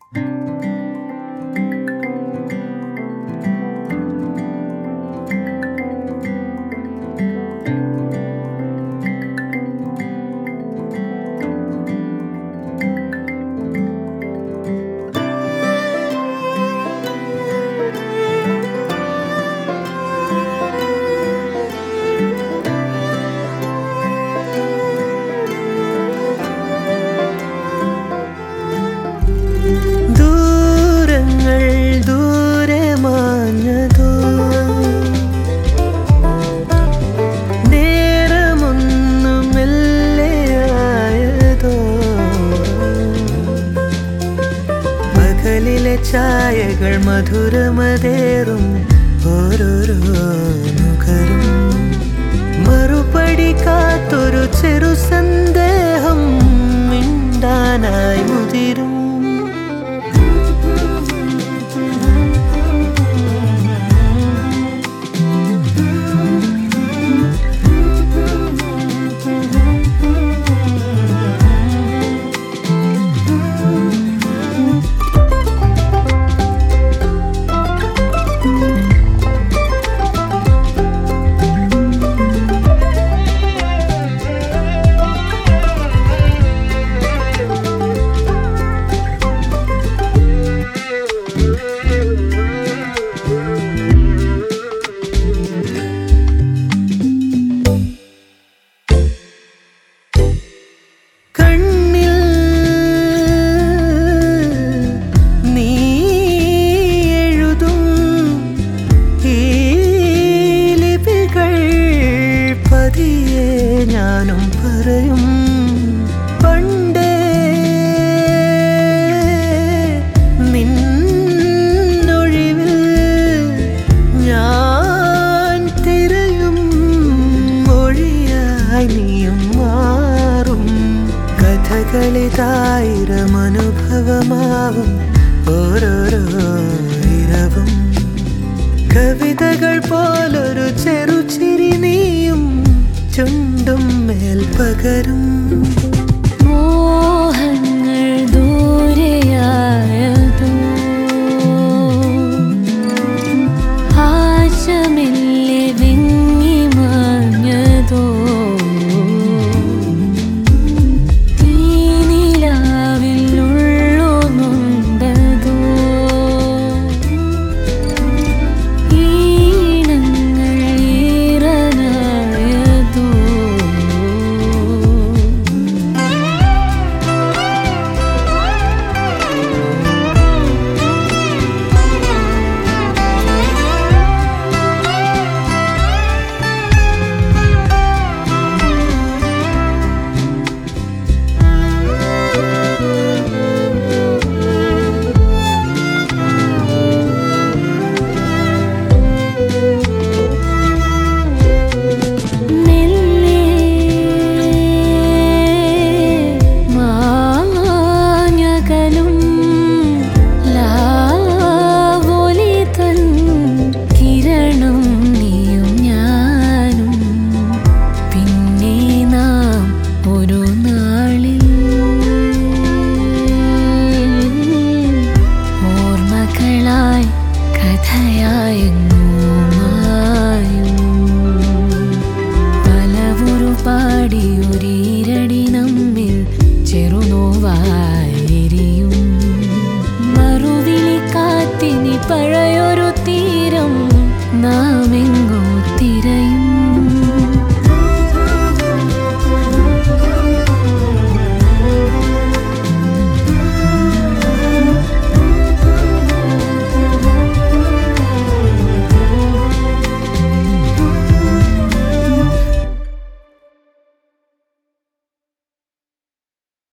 ദൂരങ്ങൾ ദൂരെ മാഞ്ഞതോ നേരമൊന്നു മെല്ലെയായതോ പകലിലെ ചായകൾ മധുരമതേറും ഓരോരോ നുകരും മറുപടി കാത്തൊരു ചെറു സന്ദേഹം മിണ്ടാനായി മുതിരും കണ്ണിൽ നീ എഴുതും ഈ ലിപികൾ പതിയെ ഞാനും പറയും പണ്ടേ നിന്നൊഴിവിൽ ഞാൻ തിരയും മൊഴിയായി നീയും മാറും കഥകളിതായിരം അനുഭവമാവും ഓരോരോ ഇരവും കവിതകൾ പോലൊരു ചെറുചിരി നീയും ചുണ്ടും മേൽ പകരും മോഹങ്ങൾ ദൂരെയായതോ ആശമില്ലെ വിങ്ങി മാഞ്ഞതോ തീനിലാവിലുള്ളു നൊന്തതോ ഈണങ്ങൾ ഈറനായതോ മെല്ലെ മാഞ്ഞകലും ലാവൊലി തൻ കിരണം നീയും ഞാനും പിന്നെ നാം ഒരു നാളിൽ ഓർമ്മകളായി കഥയായെങ്ങോ മായും പലവുരു പാടിയൊരീരടി നമ്മിൽ ചെറുനോവായിരിയും മറുവിളി കാത്തിനി പഴയൊരു തീരം നാം